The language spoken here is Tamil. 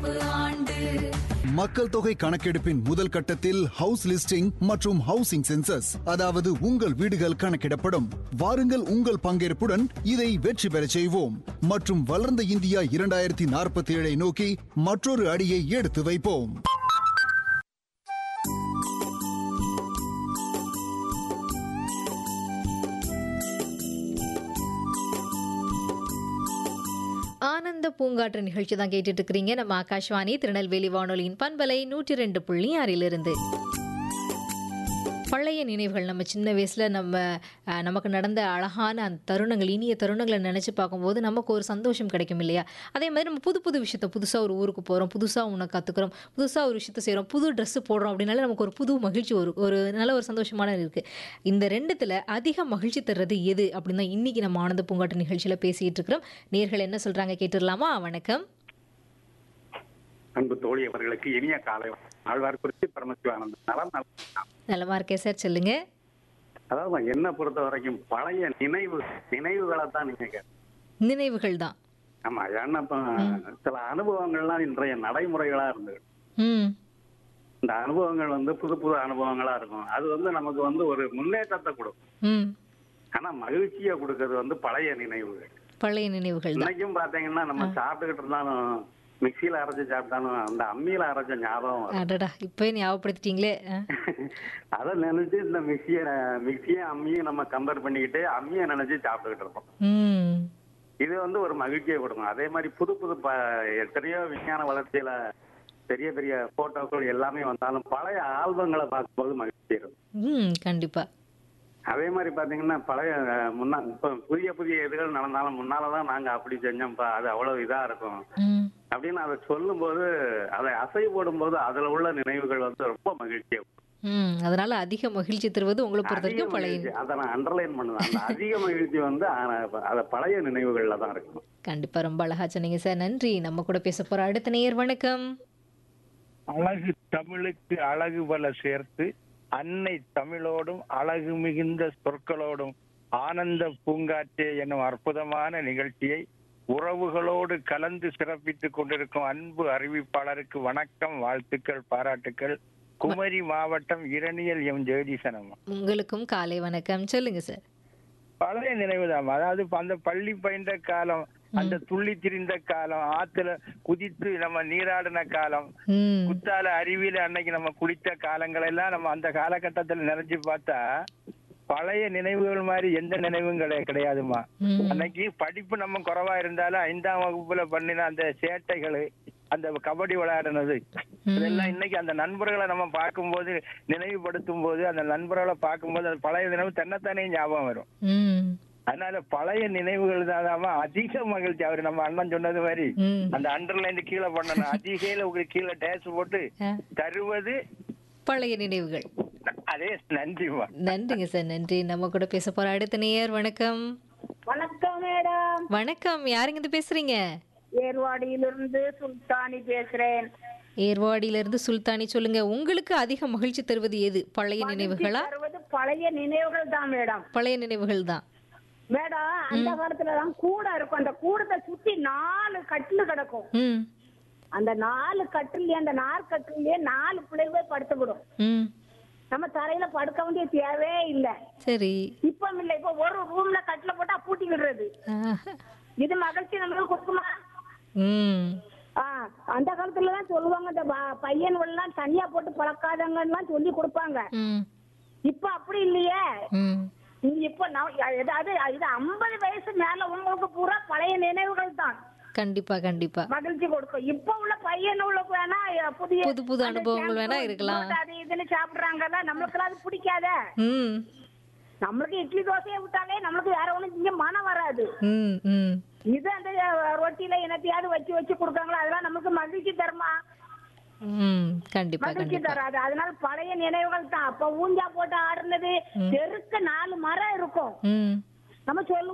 நடப்பு ஆண்டு மக்கள் தொகை கணக்கெடுப்பின் முதல் கட்டத்தில் ஹவுஸ் லிஸ்டிங் மற்றும் ஹவுசிங் சென்சஸ் அதாவது உங்கள் வீடுகள் கணக்கிடப்படும் வாருங்கள் உங்கள் பங்கேற்புடன் இதை வெற்றி பெறச் செய்வோம் மற்றும் வளர்ந்த இந்தியா இரண்டாயிரத்தி நாற்பத்தி ஏழை நோக்கி மற்றொரு அடியை எடுத்து வைப்போம் ஆனந்த பூங்காற்று நிகழ்ச்சி தான் கேட்டுட்டு இருக்கிறீங்க நம்ம ஆகாஷ்வாணி திருநெல்வேலி வானொலியின் பண்பலை நூற்றி ரெண்டு புள்ளி ஆறிலிருந்து பழைய நினைவுகள் நம்ம சின்ன வயசில் நம்ம அஹ், நமக்கு நடந்த அழகான அந்த தருணங்கள் இனிய தருணங்களை நினச்சி பார்க்கும்போது நமக்கு ஒரு சந்தோஷம் கிடைக்கும் இல்லையா அதே மாதிரி நம்ம புது புது விஷயத்த புதுசாக ஒரு ஊருக்கு போகிறோம் புதுசாக உன்னை கற்றுக்குறோம் புதுசாக ஒரு விஷயத்த செய்கிறோம் புது ட்ரெஸ்ஸு போடுறோம் அப்படின்னாலே நமக்கு ஒரு புது மகிழ்ச்சி ஒரு ஒரு நல்ல ஒரு சந்தோஷமான இருக்குது இந்த ரெண்டுத்தில் அதிக மகிழ்ச்சி தர்றது எது அப்படின்னு தான் இன்றைக்கி நம்ம ஆனந்த பூங்காட்டு நிகழ்ச்சியில் பேசிகிட்டு இருக்கிறோம் நேர்கள் என்ன சொல்கிறாங்க கேட்டுடலாமா வணக்கம் அன்பு தோழி அவர்களுக்கு இனிய காலை வணக்கம். ஆழ்வார்குறிச்சி பரமசிவானந்தம் நலம் நலம் நலமா இருக்கேன் சார் சொல்லுங்க அதாவது என்ன பொறுத்த வரைக்கும் பழைய நினைவு நினைவுகளை தான் நீங்க கேட்க நினைவுகள் தான் ஆமா ஏன்னா இப்ப சில அனுபவங்கள்லாம் இன்றைய நடைமுறைகளா இருந்தது ம் இந்த அனுபவங்கள் வந்து புது புது அனுபவங்களா இருக்கும் அது வந்து நமக்கு வந்து ஒரு முன்னேற்றத்தை கொடுக்கும் ம் ஆனா மகிழ்ச்சியை கொடுக்கறது வந்து பழைய நினைவுகள் பழைய நினைவுகள் தான் இன்னைக்கும் பாத்தீங்கன்னா நம்ம சாப்பிட்டுக்கிட்டு இருந்தாலும் மிக்சியில அரைச்சு சாப்பிட்டாலும் அந்த அம்மியில அரைச்ச ஞாபகம் வரும். அடடா இப்போயே ஞாபகப்படுத்திட்டீங்களே ஆ. அதை நினைச்சு இந்த மிக்சிய மிக்சியும் அம்மியும் நம்ம கம்பேர் பண்ணிக்கிட்டு அம்மியை நினைச்சு சாப்பிட்டுக்கிட்டு இருப்போம் ம் இது வந்து ஒரு மகிழ்ச்சியை கொடுக்கும் அதே மாதிரி புது புது ப எத்தனையோ விஞ்ஞான வளர்ச்சியில பெரிய பெரிய போட்டோக்கள் எல்லாமே வந்தாலும் பழைய ஆல்பங்களை பார்க்கும்போது மகிழ்ச்சி இருக்கும் ம் கண்டிப்பா அதே மாதிரி பாத்தீங்கன்னா பழைய அஹ், முன்னா இப்ப புதிய புதிய இதுகள் நடந்தாலும் முன்னாலதான் நாங்க அப்படி செஞ்சோம்ப்பா அது அவ்வளவு இதா இருக்கும் ம் அப்படின்னு அதை சொல்லும்போது அதை அசை போடும்போது அதுல உள்ள நினைவுகள் வந்து ரொம்ப மகிழ்ச்சியா இருக்கும். ம் அதனால அதிக மகிழ்ச்சி தருவது உங்களை பொறுத்த அதிக வரைக்கும் பழைய மகிழ்ச்சி அதை நான் அண்டர்லைன் பண்ணுவேன் அந்த அதிக மகிழ்ச்சி வந்து அதை பழைய நினைவுகள்ல தான் இருக்கும் கண்டிப்பா ரொம்ப அழகா சொன்னீங்க சார் நன்றி நம்ம கூட பேச போற அடுத்த நேயர் வணக்கம் அழகு தமிழுக்கு அழகு பல சேர்த்து அன்னை தமிழோடும் அழகு மிகுந்த சொற்களோடும் ஆனந்த பூங்காற்றே எனும் அற்புதமான நிகழ்ச்சியை உறவுகளோடு கலந்து சிறப்பித்துக் கொண்டிருக்கும் அன்பு அறிவிப்பாளருக்கு வணக்கம் வாழ்த்துக்கள் பாராட்டுக்கள் குமரி மாவட்டம் இரணியல் எம் ஜெகதீசனம் உங்களுக்கும் காலை வணக்கம் சொல்லுங்க சார் பழைய நினைவுதான் அதாவது இப்ப அந்த பள்ளி பயின்ற காலம் அந்த துள்ளி திரிந்த காலம் ஆத்துல குதித்து நம்ம நீராடின காலம் ம் குத்தால அருவியில அன்னைக்கு நம்ம குளித்த காலங்கள் எல்லாம் நம்ம அந்த காலகட்டத்துல நினைச்சு பார்த்தா பழைய நினைவுகள் மாதிரி எந்த நினைவும் கிடை- கிடையாதுமா ம் அன்னைக்கு படிப்பு நம்ம குறைவா இருந்தாலும் ஐந்தாம் வகுப்புல பண்ணின அந்த சேட்டைகள் அந்த கபடி விளையாடுனது இதெல்லாம் இன்னைக்கு அந்த நண்பர்களை நம்ம பார்க்கும்போது நினைவுபடுத்தும் போது அந்த நண்பர்களை பார்க்கும்போது அது பழைய நினைவு தன்னைத்தானே ஞாபகம் வரும் ம் அதனால பழைய நினைவுகள் தான் அதிக மகிழ்ச்சி அவர் நம்ம அண்ணன் சொன்னது மாதிரி ம் அந்த அண்டர்லைன் கீழே பண்ணணும் அதிகையில உங்களுக்கு கீழே டேஸ் போட்டு ஆ, தருவது பழைய நினைவுகள் அதே நன்றிமா நன்றிங்க சார் நன்றி நம்ம கூட பேச போற அடுத்த நேயர் வணக்கம் வணக்கம் மேடம் வணக்கம் யாருங்க இது பேசுறீங்க ஏர்வாடியிலிருந்து சுல்தானி பேசுறேன் ஏர்வாடியில இருந்து சுல்தானி சொல்லுங்க உங்களுக்கு அதிக மகிழ்ச்சி தருவது எது பழைய நினைவுகளா தருவது பழைய நினைவுகள் தான் மேடம் பழைய நினைவுகள் தான் மேடம் அந்த காலத்துல தான் கூடை இருக்கும் அந்த கூடத்தை சுத்தி நாலு கட்டில் கிடக்கும் ம் அந்த நாலு கட்டிலே அந்த நார் கட்டிலே நாலு பிள்ளைகள் படுத்துக்கிடும் ம் நம்ம தரையில படுக்க வேண்டிய தேவையே இல்ல சரி இப்ப இல்ல இப்ப ஒரு ரூம்ல கட்டில போட்டா பூட்டி விடுறது ஆஹ். இது மகிழ்ச்சி நம்மளுக்கு கொடுக்குமா ம் ஆ, அந்த காலத்துல தான் சொல்லுவாங்க இந்த ப- பையன் எல்லாம் தனியா போட்டு பழக்காதங்கலாம் சொல்லி கொடுப்பாங்க ம் இப்ப அப்படி இல்லையே ம் நீங்க இப்ப நான் ஏதாவது இது ஐம்பது வயசு மேல உங்களுக்கு பூரா பழைய நினைவுகள் தான் கண்டிப்பா கண்டிப்பா மகிழ்ச்சி கொடுக்கும் இப்ப உள்ள பையனுங்களுக்கு வேணா அஹ், புதிய புது புது அந்த அனுபவங்கள் வேணா shampoo, இருக்கலாம். இது அது இதுன்னு சாப்பிடுறாங்கல்ல நம்மளுக்கு அது பிடிக்காத ம் நம்மளுக்கு இட்லி தோசையை விட்டாலே நம்மளுக்கு வேற ஒண்ணும் இங்க மனம் வராது ம் ம் இது அந்த அஹ், ரொட்டியில என்னத்தையாவது வச்சு வச்சு கொடுக்காங்களா அதெல்லாம் நமக்கு மகிழ்ச்சி தருமா ம் கண்டிப்பா மகிழ்ச்சி கண்டிப்பா தராது அதனால பழைய நினைவுகள் தான் அப்ப ஊஞ்சா போட்டு ஆடுனது தெருக்கு நாலு மரம் இருக்கும் ம் நம்ம சொல்லுவோம்